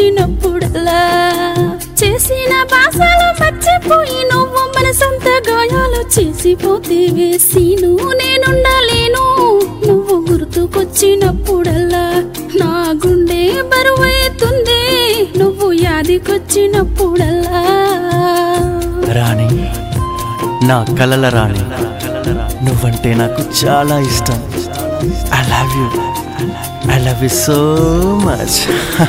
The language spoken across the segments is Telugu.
గుర్తుకొచ్చినప్పుడల్లా చేసిన భాషలు మర్చిపోయి నువ్వు మన సొంత గాయాలు చేసిపోతేవే సీను నేనుండలేను నువ్వు గుర్తుకొచ్చినప్పుడల్లా నా గుండె బరువైతుంది నువ్వు యాదికొచ్చినప్పుడల్లా రాణి నా కలల రాణి నువ్వంటే నాకు చాలా ఇష్టం I love you I love you so much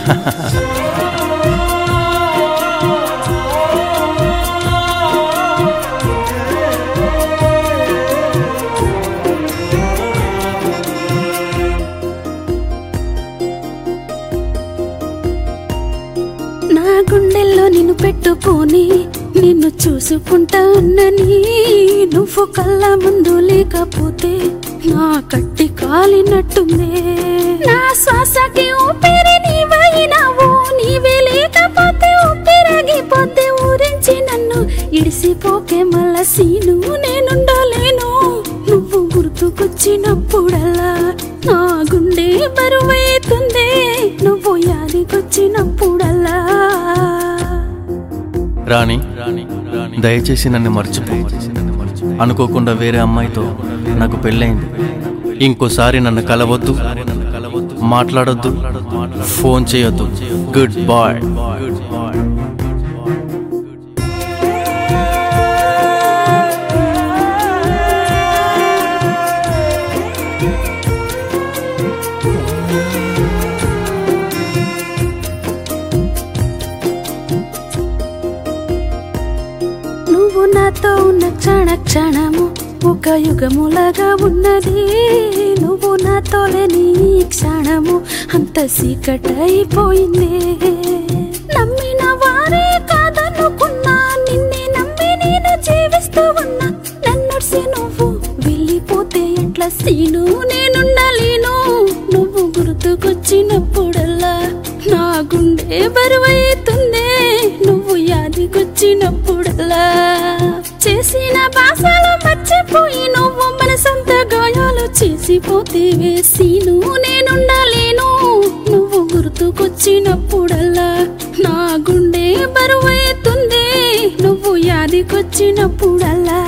నా గుండెల్లో నిన్ను పెట్టుకొని నిన్ను చూసుకుంటా ఉన్నని నువ్వు కళ్ళ ముందు లేకపోతే నా కట్టి కాలినట్టుందే నా శ్వాసకి ఊపిరి నీవైనావు నీవే లేకపోతే ఊపిరాగిపోతే ఊరించి నన్ను ఇడిసిపోకే మళ్ళా సీను నేనుండలేను నువ్వు గుర్తుకొచ్చినప్పుడల్లా నా గుండె బరువైతుందే నువ్వు యాదికొచ్చినప్పుడల్లా రాణి దయచేసి నన్ను మర్చిపో అనుకోకుండా వేరే అమ్మాయితో నాకు పెళ్ళైంది ఇంకోసారి నన్ను కలవద్దు మాట్లాడొద్దు ఫోన్ చేయొద్దు గుడ్ బాయ్ నువ్వు నాతో ఉన్న క్షణ క్షణము ఒక యుగములాగా ఉన్నది నువ్వు నాతో లేని ఈ క్షణము అంత సీకటైపోయింది నమ్మిన వారే కాదనుకున్నా నిన్నే నమ్మి నేను జీవిస్తూ ఉన్నా నన్నొడిసి నువ్వు వెళ్ళిపోతే ఎట్లా సీను నేనుండలేను నువ్వు గుర్తుకొచ్చినప్పుడల్లా నా గుండె బరువైతుందే నువ్వు యాదికొచ్చినప్పుడల్లా చేసిన భాషలు మర్చిపోయి నువ్వు మన సొంత గాయాలు చేసిపోతేవే సీను నేనుండలేను నువ్వు గుర్తుకొచ్చినప్పుడల్లా నా గుండె బరువైతుందే నువ్వు యాదికొచ్చినప్పుడల్లా